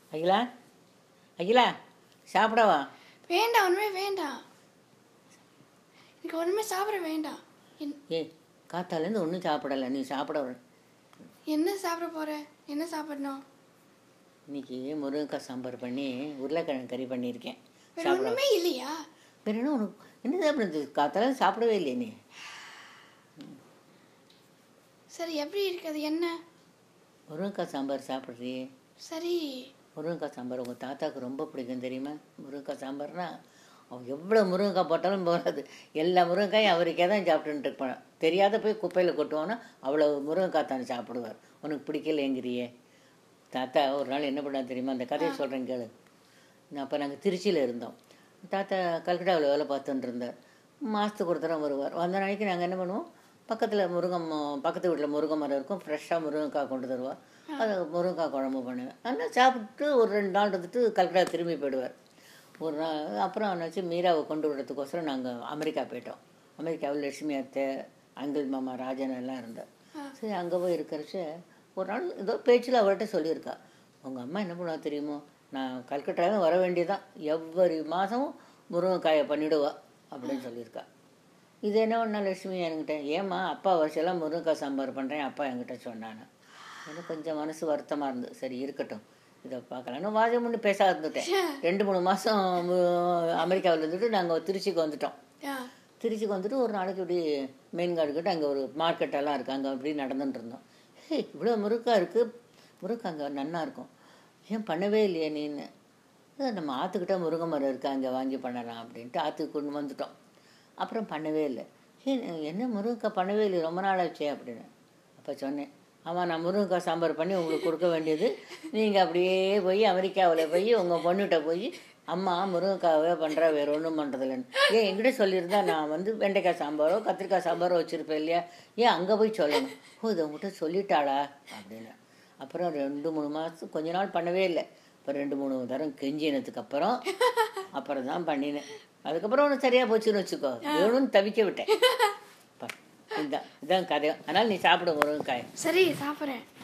அகிலா அகிலா சாப்பிடவா வேண்டாம் ஒன்றுமே வேண்டாம் எனக்கு ஒன்றுமே சாப்பிட வேண்டாம் என்- ஏய் காத்தாலேருந்து ஒன்றும் சாப்பிடலை நீ சாப்பிட வர என்ன சாப்பிட போற என்ன சாப்பிடணும் இன்னைக்கு முருங்கைக்காய் சாம்பார் பண்ணி உருளைக்கிழங்கு கறி பண்ணியிருக்கேன் வேற சாப்பிட ஒன்றுமே இல்லையா வேற என்ன உனக்கு என்ன சாப்பிடுறது காத்தால சாப்பிடவே இல்லையே நீ சரி எப்படி இருக்குது என்ன முருங்கைக்காய் சாம்பார் சாப்பிட்றியே சரி முருங்கைக்காய் சாம்பார் உங்கள் தாத்தாவுக்கு ரொம்ப பிடிக்கும் தெரியுமா முருங்கைக்காய் சாம்பார்னா அவன் எவ்வளோ முருங்கைக்காய் போட்டாலும் போகாது எல்லா முருங்கைக்காயும் அவருக்கே தான் சாப்பிட்டுட்டு இருப்பான் தெரியாத போய் குப்பையில் கொட்டுவான்னா அவ்வளோ முருங்கைக்காய் தான் சாப்பிடுவார் உனக்கு பிடிக்கலைங்கிறியே தாத்தா ஒரு நாள் என்ன பண்ணா தெரியுமா அந்த கதையை சொல்கிறேன் கேளு நான் அப்போ நாங்கள் திருச்சியில் இருந்தோம் தாத்தா கல்கட்டாவில் வேலை பார்த்துட்டு இருந்தார் மாதத்துக்கு ஒரு தரம் வருவார் வந்த நாளைக்கு நாங்கள் என்ன பண்ணுவோம் பக்கத்தில் முருங்கை ம- பக்கத்து வீட்டில் முருங்கை மரம் இருக்கும் ஃப்ரெஷ்ஷாக முருங்கைக்காய் கொண்டு தருவார் அது முருங்கைக்காய் குழம்பு பண்ணுவேன் அதனால் சாப்பிட்டு ஒரு ரெண்டு நாள் இருந்துட்டு கல்கட்டா திரும்பி போயிடுவார் ஒரு நாள் அப்புறம் என்னாச்சு மீராவை கொண்டு விடுறதுக்கோசரம் நாங்கள் அமெரிக்கா போயிட்டோம் அமெரிக்காவில் லட்சுமி அத்தை அங்கிள் மாமா ராஜன் எல்லாம் இருந்தார் சரி அங்கே போய் இருக்கிறச்ச ஒரு நாள் ஏதோ பேச்சில் அவர்கிட்ட சொல்லியிருக்கா உங்கள் அம்மா என்ன பண்ணுவா தெரியுமோ நான் கல்கட்டாவில் வர வேண்டியதான் எவ்வரி மாதமும் முருங்கைக்காயை பண்ணிடுவா அப்படின்னு சொல்லியிருக்கா இது என்ன பண்ணா லட்சுமி என்கிட்ட ஏம்மா அப்பா வருஷம்லாம் முருங்கைக்காய் சாம்பார் பண்ணுறேன் அப்பா என்கிட்ட சொன்னானே எனக்கு கொஞ்சம் மனசு வருத்தமாக இருந்தது சரி இருக்கட்டும் இதை பார்க்கலான்னு வாஜம் பண்ணி பேச இருந்துட்டேன் ரெண்டு மூணு மாதம் அமெரிக்காவில் இருந்துட்டு நாங்கள் திருச்சிக்கு வந்துட்டோம் யா திருச்சிக்கு வந்துட்டு ஒரு நாளைக்கு இப்படி மெயின் கார்டுக்கிட்ட அங்கே ஒரு மார்க்கெட்டெல்லாம் இருக்குது அங்கே அப்படி நடந்துட்டு இருந்தோம் ஹே இவ்வளோ முருக்கா இருக்குது முருக்கா அங்கே நன்னா இருக்கும் ஏன் பண்ணவே இல்லையே நீன்னு "அதான் நம்ம ஆற்றுக்கிட்ட முருங்கை மரம் இருக்குது அங்கே வாங்கி பண்ணலாம் அப்படின்ட்டு ஆற்றுக்கு கொண்டு வந்துட்டோம் அப்புறம் பண்ணவே இல்லை ஏ என்ன முருங்கைக்காய் பண்ணவே இல்லை ரொம்ப நாள் ஆச்சே அப்படின்னு அப்போ சொன்னேன் ஆமாம் நான் முருங்கைக்காய் சாம்பார் பண்ணி உங்களுக்கு கொடுக்க வேண்டியது நீங்கள் அப்படியே போய் அமெரிக்காவில் போய் உங்கள் பொண்ணுகிட்ட போய் அம்மா முருங்கைக்காவே பண்ணுறா வேற ஒன்றும் பண்ணுறதில்லன்னு ஏன் என்கிட்ட சொல்லியிருந்தா நான் வந்து வெண்டைக்காய் சாம்பாரோ கத்திரிக்காய் சாம்பாரோ வச்சுருப்பேன் இல்லையா ஏன் அங்கே போய் சொல்லணும் ஓ இதை உங்கள்கிட்ட சொல்லிட்டாளா அப்படின்னு அப்புறம் ரெண்டு மூணு மாதம் கொஞ்ச நாள் பண்ணவே இல்லை இப்போ ரெண்டு மூணு தரம் கெஞ்சினதுக்கு அப்புறம் அப்புறம் தான் பண்ணினேன் அதுக்கப்புறம் ஒன்று சரியாக போச்சுன்னு வச்சுக்கோ வேணும்னு தவிக்க விட்டேன் பா, இதுதான் இதுதான் கதை அதனால் நீ சாப்பிட முருங்கைக்காய் சரி சாப்பிட்றேன்